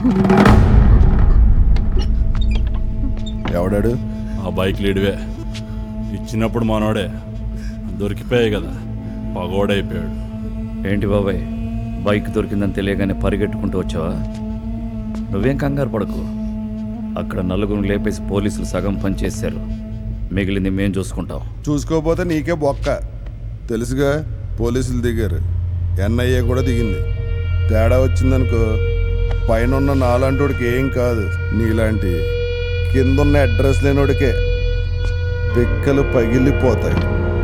ఎవడాడు ఆ బైక్ లీడివే ఇచ్చినప్పుడు మనోడే దొరికిపోయాయి కదా పగోడైపోయాడు ఏంటి బాబాయ్ బైక్ దొరికిందని తెలియగానే పరిగెట్టుకుంటూ వచ్చావా నువ్వేం కంగారు పడకు అక్కడ నలుగురు లేపేసి పోలీసులు సగం పని చేశారు మిగిలింది మేం చూసుకుంటాం చూసుకోకపోతే నీకే బొక్క తెలుసుగా పోలీసులు దిగారు ఎన్ఐఏ కూడా దిగింది తేడా వచ్చిందనుకో పైన ఉన్న నాలాంటోడికి ఏం కాదు నీలాంటి కిందున్న అడ్రస్ లేనోడికే పిక్కలు పగిలిపోతాయి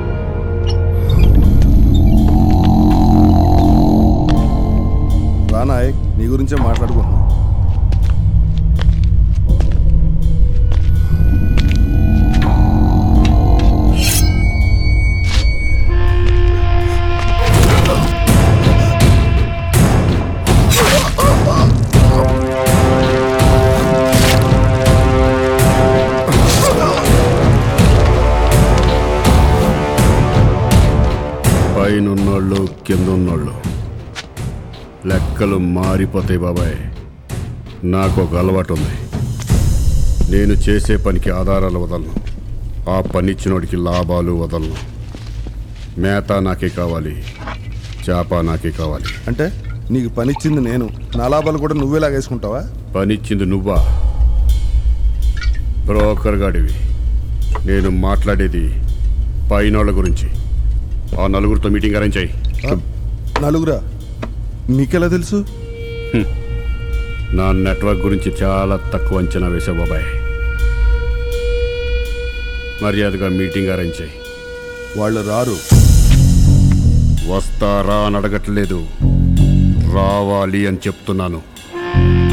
రానాయ్ నీ గురించే మాట్లాడుకుంటున్నాం పైనున్నోళ్ళు కిందున్నోళ్ళు లెక్కలు మారిపోతాయి బాబాయ్ నాకు ఒక అలవాటు ఉంది నేను చేసే పనికి ఆధారాలు వదలను ఆ పని ఇచ్చినోడికి లాభాలు వదలను మేత నాకే కావాలి చేప నాకే కావాలి అంటే నీకు పనిచ్చింది నేను నా లాభాలు కూడా నువ్వే లాగేసుకుంటావా పనిచ్చింది నువ్వా బ్రోకర్ గాడివి నేను మాట్లాడేది పైనోళ్ళ గురించి ఆ నలుగురితో మీటింగ్ అరేంజ్ అయ్యి ఆ, నలుగురా నీకెలా తెలుసు నా నెట్వర్క్ గురించి చాలా తక్కువ అంచనా వేసావు బాబాయ్ మర్యాదగా మీటింగ్ అరేంజ్ చేయి వాళ్ళు రారు వస్తారా అని అడగట్లేదు రావాలి అని చెప్తున్నాను